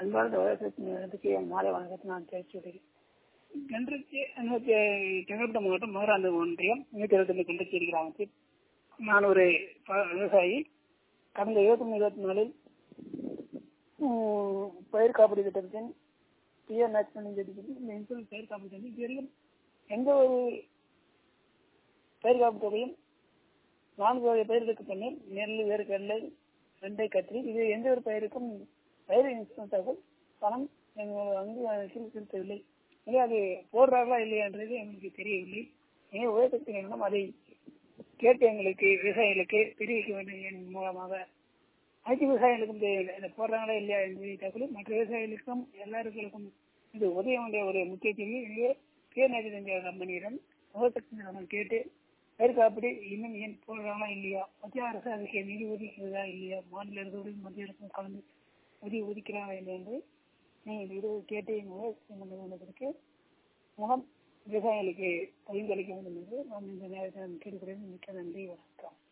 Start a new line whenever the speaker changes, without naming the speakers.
அன்பார்ந்த விவசாயத்துக்கு என் மாலை வணக்கத்தை நான் தெரிவித்து விடுகிறேன் கண்டச்சி நூற்றி செங்கல்பட்டு மாவட்டம் மதுராந்த ஒன்றியம் நூற்றி இருபத்தி கண்டச்சேரி கிராமத்தில் நான் ஒரு ப- விவசாயி கடந்த இருபத்தி மூணு இருபத்தி நாலில் உம், பயிர் காப்பீடு திட்டத்தின் பிஎம் நேஷனல் திட்டத்தில் இந்த இன்சூரன்ஸ் பயிர் காப்பீடு திட்டம் இதுவரையும் எந்த ஒரு பயிர் காப்பீடு தொகையும் நான்கு வகை பயிர்களுக்கு பின்னர் நெல் வேர்க்கடலை வெண்டை கத்திரி இது எந்த ஒரு பயிருக்கும் பயிர் இன்சூரன்ஸாக பணம் எங்கள் வந்து செலுத்தவில்லை எனவே அது போடுறார்களா இல்லையா என்றது எங்களுக்கு தெரியவில்லை எனவே உயர்த்தத்தின் நிறுவனம் அதை கேட்டு எங்களுக்கு விவசாயிகளுக்கு தெரிவிக்க வேண்டும் என் மூலமாக அனைத்து விவசாயிகளுக்கும் தெரியவில்லை இதை போடுறாங்களா இல்லையா என்பதை தகவல் மற்ற விவசாயிகளுக்கும் எல்லாருக்கும் இது உதய வேண்டிய ஒரு முக்கிய செய்தி எனவே பேர் செஞ்ச கம்பெனியிடம் உயர்த்தத்தின் நிறுவனம் கேட்டு பயிர் காப்பீடு இன்னும் ஏன் போடுறாங்களா இல்லையா மத்திய அரசு அதுக்கு நிதி ஒதுக்குறதா இல்லையா மாநில அரசோடு மத்திய அரசும் கலந்து நிதி ஒதுக்கிறாங்களா இல்லை என்று நீங்கள் இது கேட்டு நிறுவனத்திற்கு மூலம் விவசாயிகளுக்கு பகிர்ந்தளிக்க வேண்டும் என்று நான் இந்த நேரத்தில் கேட்டுக்கிறேன் மிக்க நன்றி வணக்கம்